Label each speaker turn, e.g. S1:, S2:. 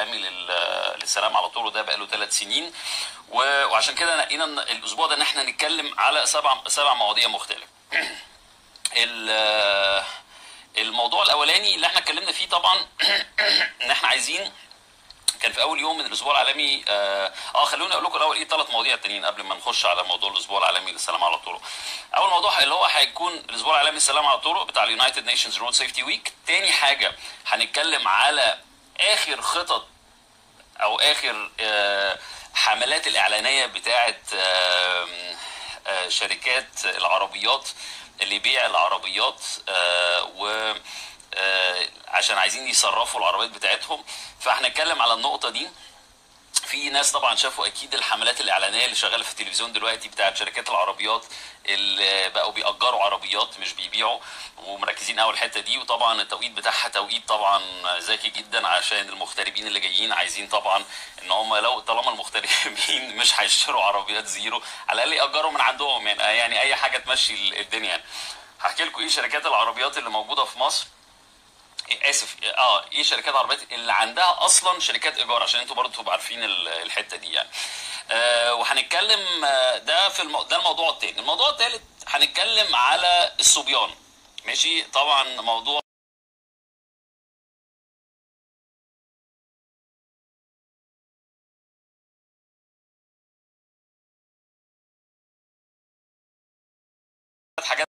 S1: العالمي لل- للسلام على طول وده بقى له ثلاث سنين و- وعشان كده نقينا إن الاسبوع ده ان احنا نتكلم على سبع سبع مواضيع مختلفه ال- الموضوع الاولاني اللي احنا اتكلمنا فيه طبعا ان احنا عايزين كان في اول يوم من الاسبوع العالمي اه, آه خلوني اقول لكم الاول ايه ثلاث مواضيع التانيين قبل ما نخش على موضوع الاسبوع العالمي للسلام على الطرق. اول موضوع اللي هو هيكون الاسبوع العالمي للسلام على الطرق بتاع اليونايتد نيشنز رود سيفتي ويك. تاني حاجه هنتكلم على اخر خطط او اخر آه، حملات الاعلانيه بتاعه آه، آه، شركات العربيات اللي بيع العربيات آه، و آه، عشان عايزين يصرفوا العربيات بتاعتهم فهنتكلم على النقطه دي في ناس طبعا شافوا اكيد الحملات الاعلانيه اللي شغاله في التلفزيون دلوقتي بتاعت شركات العربيات اللي بقوا بيأجروا عربيات مش بيبيعوا ومركزين قوي الحته دي وطبعا التوقيت بتاعها توقيت طبعا ذكي جدا عشان المغتربين اللي جايين عايزين طبعا ان هم لو طالما المغتربين مش هيشتروا عربيات زيرو على الاقل يأجروا من عندهم يعني يعني اي حاجه تمشي الدنيا يعني. هحكي لكم ايه شركات العربيات اللي موجوده في مصر اسف اه ايه شركات عربيات اللي عندها اصلا شركات ايجار عشان انتوا برضه تبقوا عارفين ال- الحته دي يعني آه وهنتكلم آه، ده في المو... ده الموضوع الثاني الموضوع الثالث هنتكلم على الصبيان ماشي طبعا موضوع حاجات